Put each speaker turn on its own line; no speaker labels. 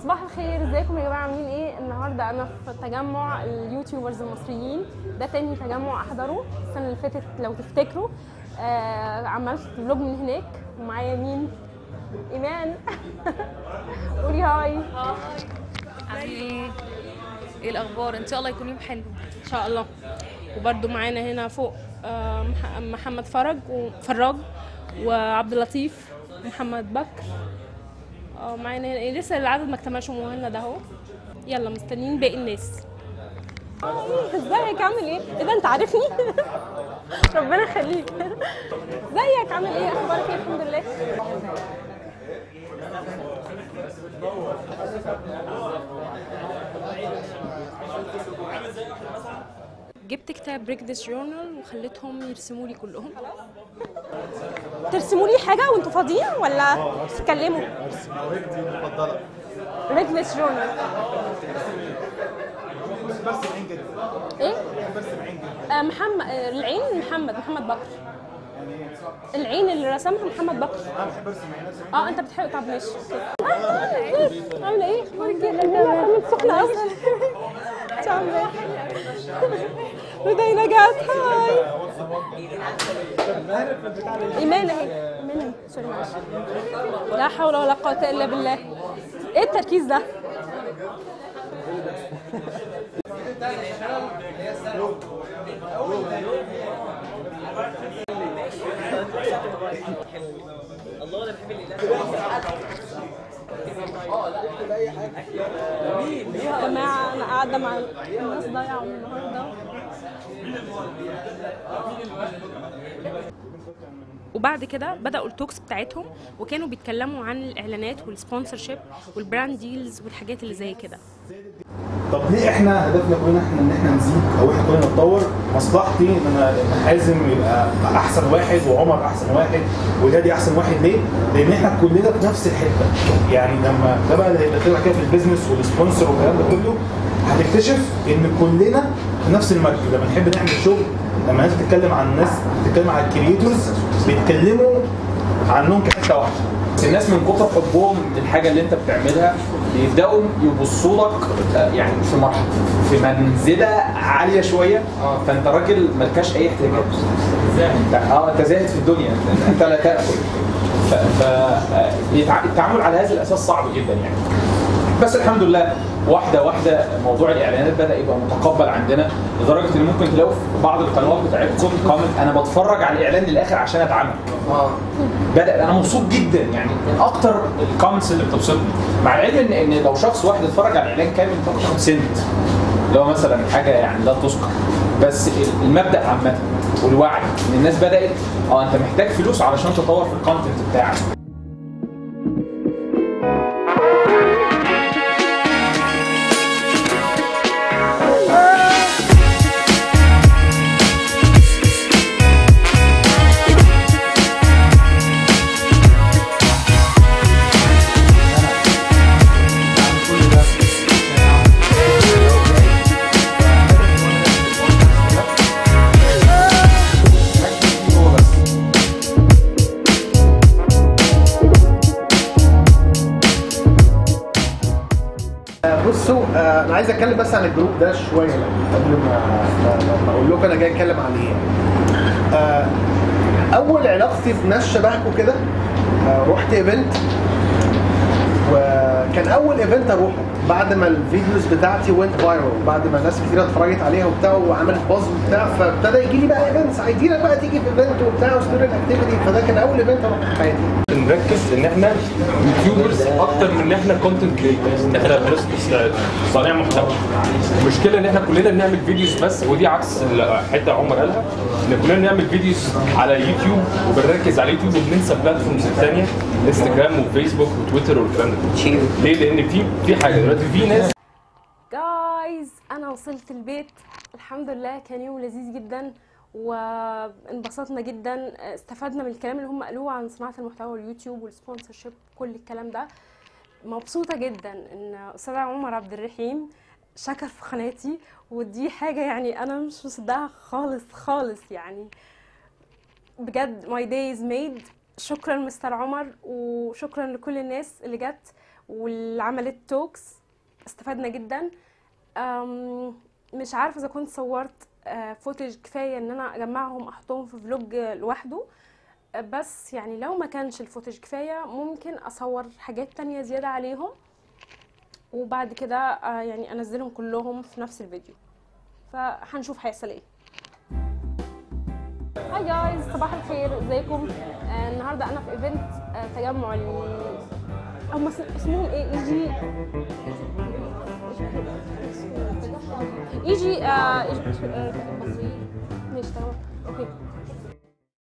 صباح الخير ازيكم يا جماعه عاملين ايه النهارده انا في تجمع اليوتيوبرز المصريين ده تاني تجمع احضره السنه اللي فاتت لو تفتكروا آه عملت فلوج من هناك ومعايا مين ايمان قولي هاي
عامل ايه؟ ايه الاخبار؟ ان شاء الله يكون يوم حلو
ان شاء الله وبرده معانا هنا فوق آه، مح- محمد فرج وفراج وعبد اللطيف ومحمد بكر اه معانا هنا إيه، لسه العدد ما اكتملش مهند اهو يلا مستنيين باقي الناس اه إيه، ازيك عامل ايه؟ ايه ده انت عارفني؟ ربنا يخليك ازيك عامل ايه؟ اخبارك ايه؟ الحمد لله جبت كتاب بريك ذيس جورنال وخليتهم يرسموا لي كلهم ترسموا لي حاجه وانتوا فاضيين ولا تتكلموا
هوايتي المفضلة
بريك ذيس جورنال
برسم عين جدا
ايه
برسم عين جدا
آه محمد آه العين محمد محمد بكر العين اللي رسمها محمد بكر
انا بحب ارسم عين ارسم عين
اه انت بتحب طب ماشي اوكي آه، ازيك؟ عامله ايه اخبارك ايه انا سخنه قوي انت عامله ايه ودينا جت هاي ايمان اهي ايمان اهي سوري معلش لا حول ولا قوه الا بالله ايه التركيز ده يا جماعه انا قاعده مع الناس ضايعه النهارده وبعد كده بداوا التوكس بتاعتهم وكانوا بيتكلموا عن الاعلانات والسبونسرشيب والبراند ديلز والحاجات اللي زي كده
طب ليه احنا هدفنا كلنا احنا ان احنا نزيد او احنا كلنا نتطور مصلحتي ان انا إن حازم يبقى احسن واحد وعمر احسن واحد وهادي احسن واحد ليه؟ لان احنا كلنا في نفس الحته يعني لما ده بقى اللي هيبقى طلع كده في البيزنس والسبونسر والكلام ده كله هتكتشف ان كلنا في نفس المركز لما نحب نعمل شغل لما الناس بتتكلم عن الناس بتتكلم عن الكريتورز بيتكلموا عنهم كحته واحده
بس الناس من كتر حبهم للحاجه اللي انت بتعملها بيبداوا يبصوا لك آه، يعني في مرحله في منزله عاليه شويه فانت راجل ملكاش اي احتياجات انت اه انت زاهد في الدنيا انت- انت لا تاكل ف ف آه، يتع- التعامل على هذا الاساس صعب جدا يعني بس الحمد لله واحده واحده موضوع الاعلانات بدا يبقى متقبل عندنا لدرجه ان ممكن تلاقوا في بعض القنوات بتاعتكم كومنت انا بتفرج على الاعلان للاخر عشان اتعامل بدا انا مبسوط جدا يعني من اكتر الكومنتس اللي بتبسطني مع العلم ان ان لو شخص واحد اتفرج على الاعلان كامل ممكن تاخد سنت اللي هو مثلا حاجه يعني لا تذكر بس المبدا عامه والوعي ان الناس بدات اه انت محتاج فلوس علشان تطور في الكونتنت بتاعك
بصوا آه، انا عايز اتكلم بس عن الجروب ده شويه قبل ما ما- ما اقول لكم انا جاي اتكلم عن ايه آه، اول علاقتي بناس شبهكم كده آه، رحت ايفنت وكان اول ايفنت اروحه بعد ما الفيديوز بتاعتي وينت فايرال بعد ما ناس كتير اتفرجت عليها وبتاع وعملت باز وبتاع فابتدى يجي لي بقى ايفنتس عايزينك بقى تيجي في ايفنت وبتاع وستودنت اكتيفيتي فده كان اول ايفنت اروحه في حياتي
نركز ان احنا يوتيوبرز اكتر من ان احنا كونتنت كريتورز احنا ناس صانع محتوى المشكله ان احنا كلنا بنعمل فيديوز بس ودي عكس الحته عمر قالها ان كلنا بنعمل فيديوز على يوتيوب وبنركز على اليوتيوب وبننسى بلاتفورمز الثانيه انستجرام وفيسبوك وتويتر والكلام ده كله ليه؟ لان في في حاجه دلوقتي في ناس
جايز انا وصلت البيت الحمد لله كان يوم لذيذ جدا وانبسطنا جدا استفدنا من الكلام اللي هم قالوه عن صناعه المحتوى واليوتيوب والسبونسرشيب كل الكلام ده مبسوطه جدا ان استاذ عمر عبد الرحيم شكر في قناتي ودي حاجه يعني انا مش مصدقها خالص خالص يعني بجد my day is made شكرا مستر عمر وشكرا لكل الناس اللي جت واللي عملت توكس استفدنا جدا أم، مش عارفه اذا كنت صورت فوتج كفايه ان انا اجمعهم احطهم في فلوج لوحده آه، بس يعني لو ما كانش الفوتج كفايه ممكن اصور حاجات تانية زياده عليهم وبعد كده آه، يعني انزلهم كلهم في نفس الفيديو فهنشوف هيحصل ايه هاي جايز صباح الخير ازيكم آه النهارده انا في ايفنت آه تجمع ال هم اس- اسمهم ايه يجي يجي آه يجي- آه، مصريين ماشي تمام اوكي